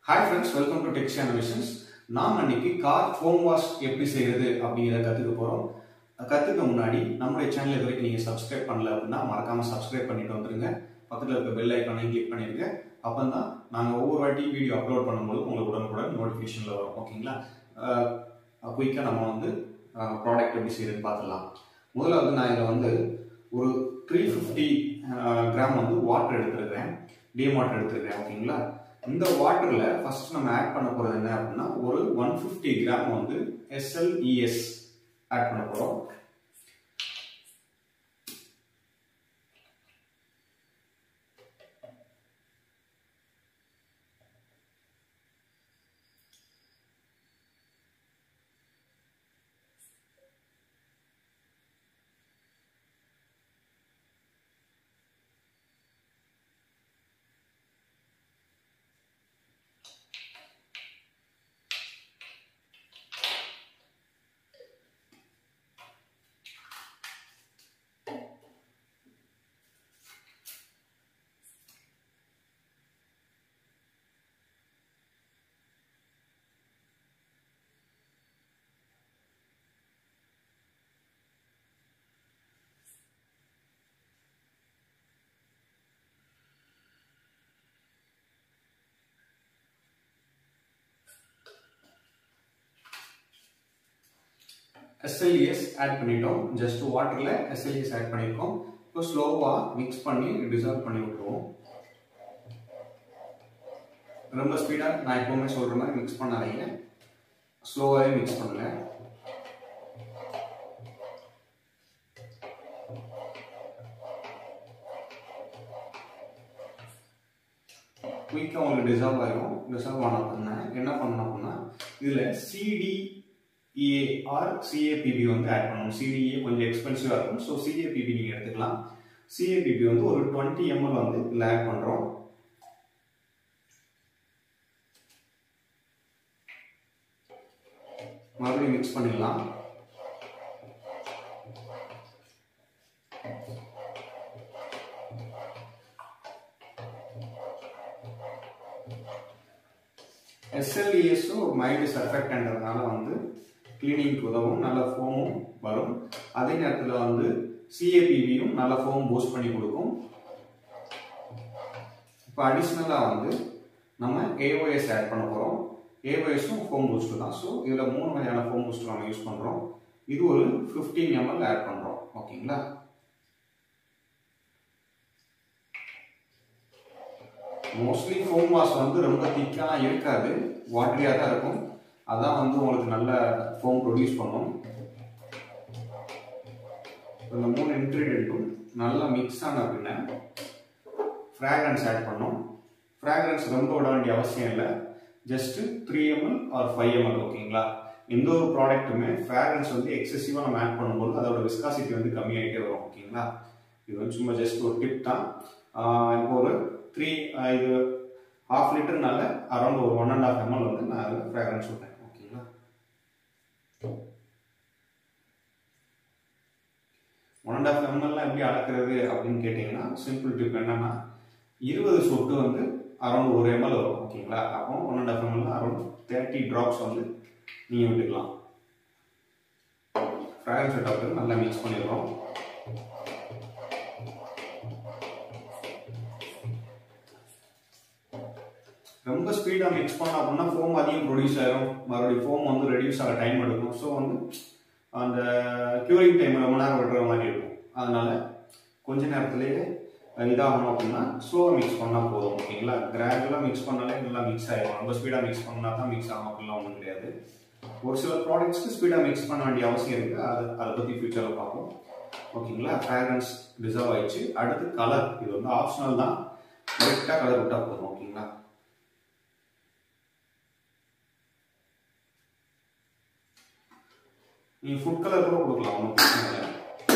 Hi friends welcome to tex animations நாம் அன்னைக்கு car foam wash எப்படி செய்யறது அப்படிங்கிறத கற்றுக்க போகிறோம் கற்றுக்க முன்னாடி நம்மளுடைய சேனல் இது வரைக்கும் நீங்கள் சப்ஸ்கிரைப் பண்ணல அப்படின்னா மறக்காமல் சப்ஸ்கிரைப் பண்ணிட்டு வந்துருங்க பக்கத்தில் இருக்க பெல் ஐக்கானையும் கிளிக் பண்ணிடுங்க அப்போ தான் நாங்கள் ஒவ்வொரு வாட்டி வீடியோ அப்லோட் பண்ணும்போது உங்களுக்கு உடனுக்குடன் நோட்டிஃபிகேஷனில் வரும் ஓகேங்களா குயிக்காக நம்ம வந்து ப்ராடக்ட் எப்படி செய்யறதுன்னு பார்த்துடலாம் முதல்ல வந்து நான் இதில் வந்து ஒரு த்ரீ ஃபிஃப்டி கிராம் வந்து வாட்டர் எடுத்துருக்கிறேன் டீம் வாட்டர் எடுத்துருக்கிறேன் ஓகேங்களா இந்த வாட்டரில் ஃபர்ஸ்ட் நம்ம ஆட் பண்ண போகிறது என்ன அப்படின்னா ஒரு ஒன் ஃபிஃப்டி கிராம் வந்து எஸ்எல்இஎஸ் ஆட் பண்ண போகிறோம் எஸ்எல்இஎஸ் ஆட் பண்ணிட்டோம் ஜஸ்ட் வாட்டரில் எஸ்எல்இஎஸ் ஆட் பண்ணியிருக்கோம் இப்போ ஸ்லோவாக மிக்ஸ் பண்ணி டிசால்வ் பண்ணி விட்டுருவோம் ரொம்ப ஸ்பீடாக நான் எப்பவுமே சொல்கிற மாதிரி மிக்ஸ் பண்ணாதீங்க ஸ்லோவாகவே மிக்ஸ் பண்ணுங்க குயிக்காக உங்களுக்கு டிசால்வ் ஆகிடும் டிசால்வ் ஆன அப்படின்னா என்ன பண்ணணும் அப்படின்னா இதில் சிடி இஏ ஆர் சிஏபிபி வந்து ஆட் பண்ணணும் சிடிஏ கொஞ்சம் எக்ஸ்பென்சிவாக இருக்கும் ஸோ சிஏபிபி நீங்கள் எடுத்துக்கலாம் சிஏபிபி வந்து ஒரு டுவெண்ட்டி எம்எல் வந்து இதில் ஆட் பண்ணுறோம் மறுபடியும் மிக்ஸ் பண்ணிடலாம் எஸ்எல்இஎஸும் ஒரு மைல்டு சர்ஃபெக்ட்ன்றதுனால வந்து கிளீனிங்க்கு உதவும் நல்ல ஃபோமும் வரும் அதே நேரத்தில் வந்து சிஏபிவியும் நல்ல ஃபோம் பூஸ்ட் பண்ணி கொடுக்கும் இப்போ அடிஷ்னலாக வந்து நம்ம ஏஓஎஸ் ஆட் பண்ண போகிறோம் ஏஓஎஸும் ஃபோம் பூஸ்ட் தான் ஸோ இதில் மூணு வகையான ஃபோம் பூஸ்ட் நம்ம யூஸ் பண்ணுறோம் இது ஒரு ஃபிஃப்டீன் எம்எல் ஆட் பண்ணுறோம் ஓகேங்களா மோஸ்ட்லி ஃபோம் வாஷ் வந்து ரொம்ப திக்காக இருக்காது வாட்டரியாக தான் இருக்கும் அதான் வந்து உங்களுக்கு நல்ல ஃபோம் ப்ரொடியூஸ் பண்ணும் இந்த மூணு இன்க்ரீடியண்ட்டும் நல்லா மிக்ஸ் ஆன அப்படின்னா ஃப்ராக்ரன்ஸ் ஆட் பண்ணோம் ஃப்ராக்ரன்ஸ் ரொம்ப விட வேண்டிய அவசியம் இல்லை just three ML or five ML ஓகேங்களா எந்த ஒரு ப்ராடக்ட்டுமே ஃப்ராக்ரன்ஸ் வந்து எக்ஸசிவாக நம்ம ஆட் பண்ணும்போது அதோட விஸ்காசிட்டி வந்து கம்மியாகிட்டே வரும் ஓகேங்களா இது வந்து சும்மா ஜஸ்ட் ஒரு டிப் தான் இப்போ ஒரு த்ரீ இது ஹாஃப் லிட்டர்னால அரௌண்ட் ஒரு ஒன் அண்ட் ஹாஃப் எம்எல் வந்து நான் அதில் ஃப்ராக்ரன்ஸ் விட்டேன் ஓகேங்களா ஒன் அண்ட் ஹாஃப் எம்எல்லாம் எப்படி அளக்குறது அப்படின்னு கேட்டிங்கன்னா சிம்பிள் டிப் என்னன்னா இருபது சொட்டு வந்து அரௌண்ட் ஒரு எம்எல் வரும் ஓகேங்களா அப்போ one and half ML around thirty drops வந்து நீங்கள் விட்டுக்கலாம் ஃப்ராக்ரன்ஸ் விட்டால் நல்லா மிக்ஸ் பண்ணிடுறோம் ரொம்ப ஸ்பீடாக மிக்ஸ் பண்ணோம் அப்படின்னா ஃபோம் அதிகம் ப்ரொடியூஸ் ஆகிரும் மறுபடியும் ஃபோம் வந்து ரெடியூஸ் ஆக டைம் எடுக்கும் ஸோ வந்து அந்த க்யூரிங் டைம் ரொம்ப நேரம் விடுற மாதிரி இருக்கும் அதனால கொஞ்ச நேரத்துலேயே இதாகணும் அப்படின்னா ஸ்லோவாக மிக்ஸ் பண்ணால் போதும் ஓகேங்களா கிராஜுவலாக மிக்ஸ் பண்ணாலே நல்லா மிக்ஸ் ஆகிடும் ரொம்ப ஸ்பீடாக மிக்ஸ் பண்ணால் தான் மிக்ஸ் ஆகும் அப்படிலாம் ஒன்றும் கிடையாது ஒரு சில ப்ராடக்ட்ஸ்க்கு ஸ்பீடாக மிக்ஸ் பண்ண வேண்டிய அவசியம் இருக்குது அது அதை பற்றி ஃபியூச்சரில் பார்ப்போம் ஓகேங்களா ஃப்ராக்ரன்ஸ் டிசர்வ் ஆயிடுச்சு அடுத்து கலர் இது வந்து ஆப்ஷனல் தான் கரெக்டாக கலர் விட்டால் போதும் ஓகேங்களா நீங்கள் ஃபுட் கலர் கூட கொடுக்கலாம் ஒன்றும் பிரச்சனை இல்லை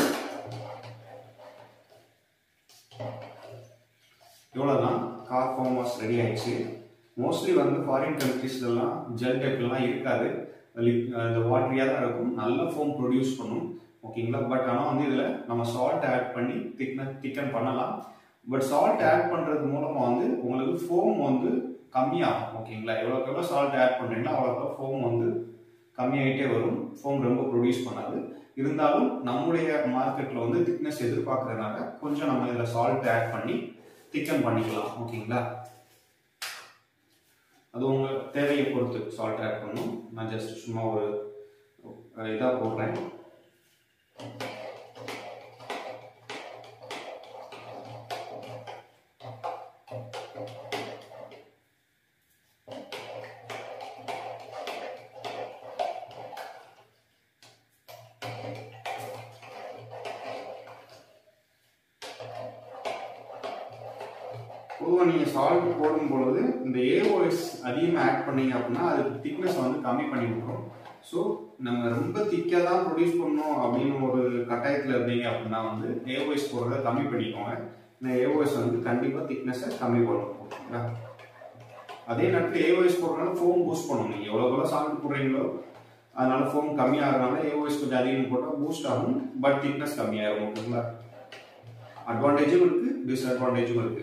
இவ்வளோதான் கார் ஃபார்ம் வாஷ் ரெடி ஆயிடுச்சு மோஸ்ட்லி வந்து ஃபாரின் கண்ட்ரீஸ்லாம் ஜெல் டைப்லாம் இருக்காது இந்த வாட்டரியாக தான் இருக்கும் நல்ல ஃபோம் ப்ரொடியூஸ் பண்ணும் ஓகேங்களா பட் ஆனால் வந்து இதில் நம்ம சால்ட் ஆட் பண்ணி திக்ன திக்கன் பண்ணலாம் பட் சால்ட் ஆட் பண்ணுறது மூலமாக வந்து உங்களுக்கு ஃபோம் வந்து கம்மியாகும் ஓகேங்களா எவ்வளோக்கு எவ்வளோ சால்ட் ஆட் பண்ணுறீங்களோ அவ்வளோக்கு ஃபோம் வந்து கம்மியாகிட்டே வரும் ஃபோம் ரொம்ப ப்ரொடியூஸ் பண்ணாது இருந்தாலும் நம்முடைய மார்க்கெட்டில் வந்து திக்னஸ் எதிர்பார்க்கறதுனால கொஞ்சம் நம்ம இதில் சால்ட் ஆட் பண்ணி திக்கன் பண்ணிக்கலாம் ஓகேங்களா அது உங்கள் தேவையை பொறுத்து சால்ட் ஆட் பண்ணும் நான் ஜஸ்ட் சும்மா ஒரு இதாக போடுறேன் பொதுவாக நீங்கள் சால்ட் போடும் பொழுது இந்த ஏஓஎஸ் அதிகமாக ஆட் பண்ணீங்க அப்படின்னா அது திக்னஸ் வந்து கம்மி பண்ணி விட்டுரும் ஸோ நம்ம ரொம்ப திக்காக தான் ப்ரொடியூஸ் பண்ணணும் அப்படின்னு ஒரு கட்டாயத்தில் இருந்தீங்க அப்படின்னா வந்து ஏஓஎஸ் போடுறத கம்மி பண்ணிக்கோங்க இந்த ஏஓஎஸ் வந்து கண்டிப்பாக திக்னஸை கம்மி பண்ணும் ஓகேங்களா அதே நேரத்தில் ஏஓஎஸ் போடுறதுனால ஃபோம் பூஸ்ட் பண்ணணும் நீங்கள் எவ்வளோ எவ்வளோ சால்ட் போடுறீங்களோ அதனால ஃபோம் கம்மியாகிறதுனால ஏஓஎஸ் கொஞ்சம் அதிகம் போட்டால் பூஸ்ட் ஆகும் பட் திக்னஸ் கம்மியாகும் ஓகேங்களா அட்வான்டேஜும் இருக்குது டிஸ்அட்வான்டேஜும் இருக்குது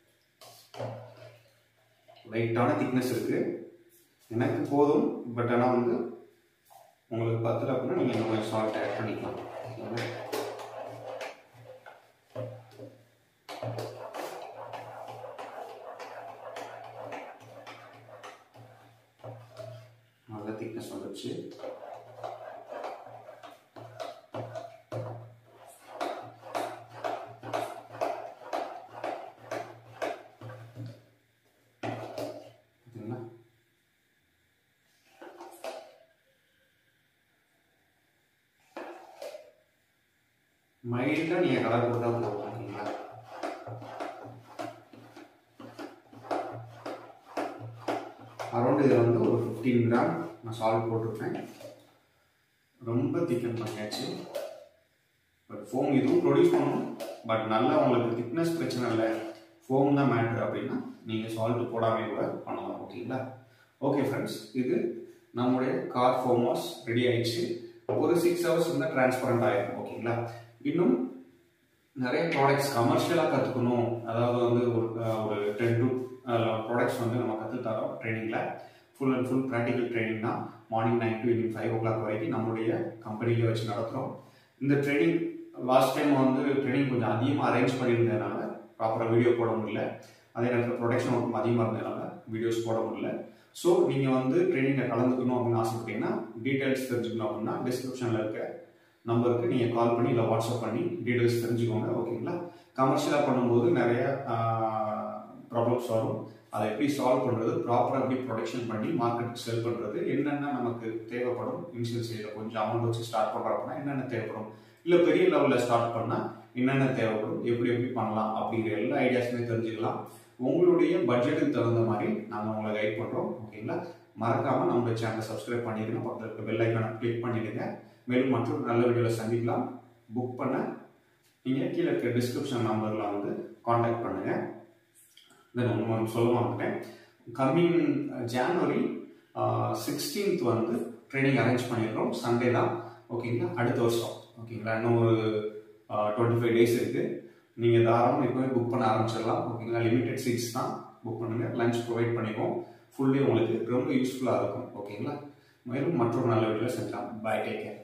லைட்டான திக்னஸ் இருக்கு எனக்கு போதும் பட் ஆனால் வந்து உங்களுக்கு பத்தல அப்படின்னா நீங்கள் இன்னும் கொஞ்சம் சால்ட் ஆட் பண்ணிக்கலாம் ஓகேங்களா? நல்லா திக்னஸ் வந்துருச்சு ஓகேங்களா மைல்டாக நீங்கள் கலர் கொடுத்தா போதும் ஓகேங்களா அரௌண்ட் இதில் வந்து ஒரு ஃபிஃப்டீன் கிராம் நான் சால்ட் போட்டிருப்பேன் ரொம்ப திக்கன் பண்ணியாச்சு பட் ஃபோம் இதுவும் ப்ரொடியூஸ் பண்ணும் பட் நல்லா உங்களுக்கு திக்னஸ் பிரச்சனை இல்லை ஃபோம் தான் மேட்ரு அப்படின்னா நீங்கள் சால்ட் போடாமே கூட பண்ணலாம் ஓகேங்களா ஓகே ஃப்ரெண்ட்ஸ் இது நம்முடைய கார் ஃபோம் வாஷ் ரெடி ஆயிடுச்சு ஒரு சிக்ஸ் ஹவர்ஸ் இருந்தால் டிரான்ஸ்பரண்ட் ஆகிடும் ஓகேங்களா இன்னும் நிறைய ப்ராடக்ட்ஸ் கமர்ஷியலாக கற்றுக்கணும் அதாவது வந்து ஒரு அஹ், ஒரு டென் டு ப்ராடக்ட்ஸ் வந்து நம்ம கற்று தரோம் ட்ரைனிங்கில் full and full practical training தான் morning nine to evening five o'clock வரைக்கும் நம்மளுடைய கம்பெனியில் வச்சு நடத்துகிறோம் இந்த ட்ரைனிங் லாஸ்ட் டைம் வந்து ட்ரைனிங் கொஞ்சம் அதிகமாக அரேஞ்ச் பண்ணியிருந்ததுனால ப்ராப்பராக வீடியோ போட முடியல அதே நேரத்தில் ப்ரொடக்ஷன் ஒர்க்கும் அதிகமாக இருந்ததுனால வீடியோஸ் போட முடியல ஸோ நீங்கள் வந்து ட்ரைனிங்கில் கலந்துக்கணும் அப்படின்னு ஆசைப்பட்டீங்கன்னா டீட்டெயில்ஸ் தெரிஞ்சுக்கணும் அப்படின்னா டிஸ்கிரிப்ஷனில் இருக்க நம்பருக்கு நீங்கள் கால் பண்ணி இல்லை வாட்ஸ்அப் பண்ணி டீட்டெயில்ஸ் தெரிஞ்சுக்கோங்க ஓகேங்களா கமர்ஷியலாக பண்ணும்போது நிறைய ப்ராப்ளம்ஸ் வரும் அதை எப்படி சால்வ் பண்ணுறது ப்ராப்பராக எப்படி ப்ரொடக்ஷன் பண்ணி மார்க்கெட்டுக்கு செல் பண்ணுறது என்னென்ன நமக்கு தேவைப்படும் இனிஷியல் ஸ்டேஜில் கொஞ்சம் அமௌண்ட் வச்சு ஸ்டார்ட் பண்ணுறோம்னா என்னென்ன தேவைப்படும் இல்லை பெரிய லெவலில் ஸ்டார்ட் பண்ணால் என்னென்ன தேவைப்படும் எப்படி எப்படி பண்ணலாம் அப்படிங்கிற எல்லா ஐடியாஸுமே தெரிஞ்சுக்கலாம் உங்களுடைய பட்ஜெட்டுக்கு தகுந்த மாதிரி நாங்கள் உங்களை கைட் பண்ணுறோம் ஓகேங்களா மறக்காமல் நம்மளுடைய சேனலை சப்ஸ்கிரைப் பண்ணிடுங்க பக்கத்தில் இருக்க பெல் ஐக்கானை கிளிக் பண்ணிடுங்க மேலும் மற்றொரு நல்ல வீடியோவில் சந்திக்கலாம் புக் பண்ண நீங்கள் கீழே இருக்க டிஸ்கிரிப்ஷன் நம்பரில் வந்து காண்டாக்ட் பண்ணுங்கள் தென் ஒன்று ஒன்று சொல்ல மாட்டேன் கம்மிங் ஜான்வரி சிக்ஸ்டீன்த் வந்து ட்ரைனிங் அரேஞ்ச் பண்ணியிருக்கோம் சண்டே தான் ஓகேங்களா அடுத்த வருஷம் ஓகேங்களா இன்னும் ஒரு டுவெண்ட்டி ஃபைவ் டேஸ் இருக்குது நீங்கள் தாராளம் இப்போவே புக் பண்ண ஆரம்பிச்சிடலாம் ஓகேங்களா லிமிடெட் சீட்ஸ் தான் புக் பண்ணுங்கள் லஞ்ச் ப்ரொவைட் பண்ணிக்குவோம் ஃபுல்லி உங்களுக்கு ரொம்ப யூஸ்ஃபுல்லாக இருக்கும் ஓகேங்களா மேலும் மற்றொரு நல்ல வீடியோவில் செஞ்சலாம் பை டேக் கேர்